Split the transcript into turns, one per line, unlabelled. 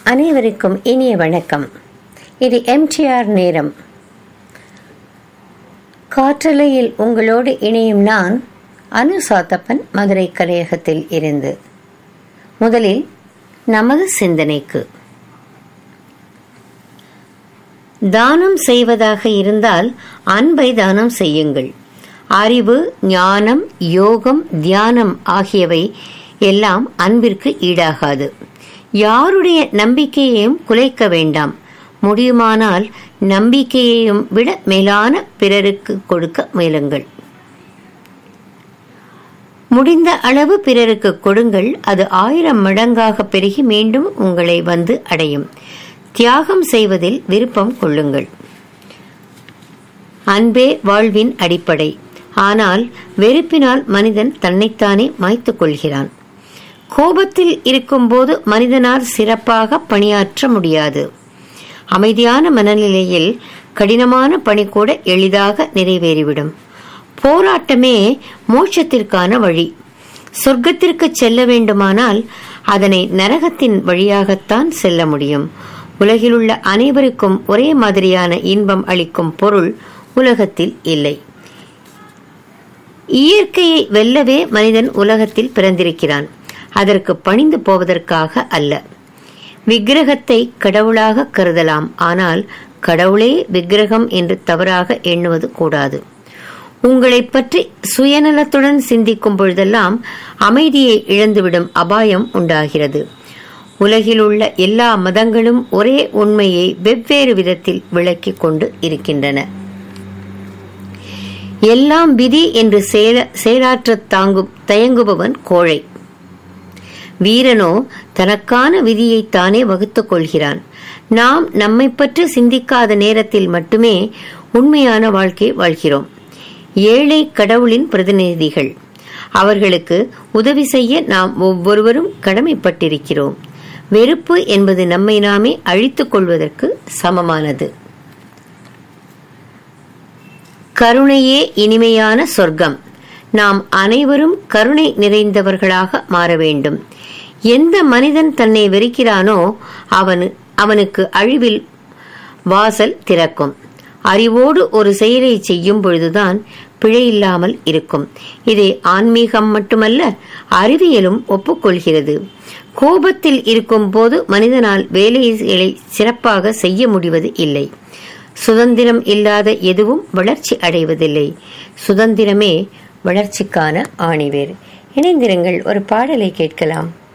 அனைவருக்கும் இனிய வணக்கம் இது எம்டிஆர் நேரம் காற்றலையில் உங்களோடு இணையும் நான் அனு சாத்தப்பன் மதுரை கலையகத்தில் இருந்து முதலில் நமது சிந்தனைக்கு தானம் செய்வதாக இருந்தால் அன்பை தானம் செய்யுங்கள் அறிவு ஞானம் யோகம் தியானம் ஆகியவை எல்லாம் அன்பிற்கு ஈடாகாது யாருடைய நம்பிக்கையையும் குலைக்க வேண்டாம் முடியுமானால் நம்பிக்கையையும் விட மேலான பிறருக்கு கொடுக்க முயலுங்கள் முடிந்த அளவு பிறருக்கு கொடுங்கள் அது ஆயிரம் மடங்காக பெருகி மீண்டும் உங்களை வந்து அடையும் தியாகம் செய்வதில் விருப்பம் கொள்ளுங்கள் அன்பே வாழ்வின் அடிப்படை ஆனால் வெறுப்பினால் மனிதன் தன்னைத்தானே மாய்த்துக் கொள்கிறான் கோபத்தில் இருக்கும்போது மனிதனால் சிறப்பாக பணியாற்ற முடியாது அமைதியான மனநிலையில் கடினமான பணி கூட எளிதாக நிறைவேறிவிடும் போராட்டமே மோட்சத்திற்கான வழி சொர்க்கத்திற்கு செல்ல வேண்டுமானால் அதனை நரகத்தின் வழியாகத்தான் செல்ல முடியும் உலகிலுள்ள அனைவருக்கும் ஒரே மாதிரியான இன்பம் அளிக்கும் பொருள் உலகத்தில் இல்லை இயற்கையை வெல்லவே மனிதன் உலகத்தில் பிறந்திருக்கிறான் அதற்கு பணிந்து போவதற்காக அல்ல விக்கிரகத்தை கடவுளாக கருதலாம் ஆனால் கடவுளே விக்கிரகம் என்று தவறாக எண்ணுவது கூடாது உங்களை பற்றி சுயநலத்துடன் சிந்திக்கும் பொழுதெல்லாம் அமைதியை இழந்துவிடும் அபாயம் உண்டாகிறது உலகில் உள்ள எல்லா மதங்களும் ஒரே உண்மையை வெவ்வேறு விதத்தில் விளக்கிக் கொண்டு இருக்கின்றன எல்லாம் விதி என்று செயலாற்ற தாங்கும் தயங்குபவன் கோழை வீரனோ தனக்கான விதியை தானே வகுத்துக் கொள்கிறான் நாம் நம்மை பற்றி சிந்திக்காத நேரத்தில் மட்டுமே உண்மையான வாழ்க்கை வாழ்கிறோம் ஏழை கடவுளின் பிரதிநிதிகள் அவர்களுக்கு உதவி செய்ய நாம் ஒவ்வொருவரும் கடமைப்பட்டிருக்கிறோம் வெறுப்பு என்பது நம்மை நாமே அழித்துக் கொள்வதற்கு சமமானது கருணையே இனிமையான சொர்க்கம் நாம் அனைவரும் கருணை நிறைந்தவர்களாக மாற வேண்டும் எந்த மனிதன் தன்னை வெறுக்கிறானோ அவன் அவனுக்கு அழிவில் வாசல் திறக்கும் அறிவோடு ஒரு செயலை செய்யும் பொழுதுதான் பிழையில்லாமல் இருக்கும் இதை ஆன்மீகம் மட்டுமல்ல அறிவியலும் ஒப்புக்கொள்கிறது கோபத்தில் இருக்கும் போது மனிதனால் வேலைகளை சிறப்பாக செய்ய முடிவது இல்லை சுதந்திரம் இல்லாத எதுவும் வளர்ச்சி அடைவதில்லை சுதந்திரமே வளர்ச்சிக்கான ஆணிவேர் இணைந்திருங்கள் ஒரு பாடலை கேட்கலாம்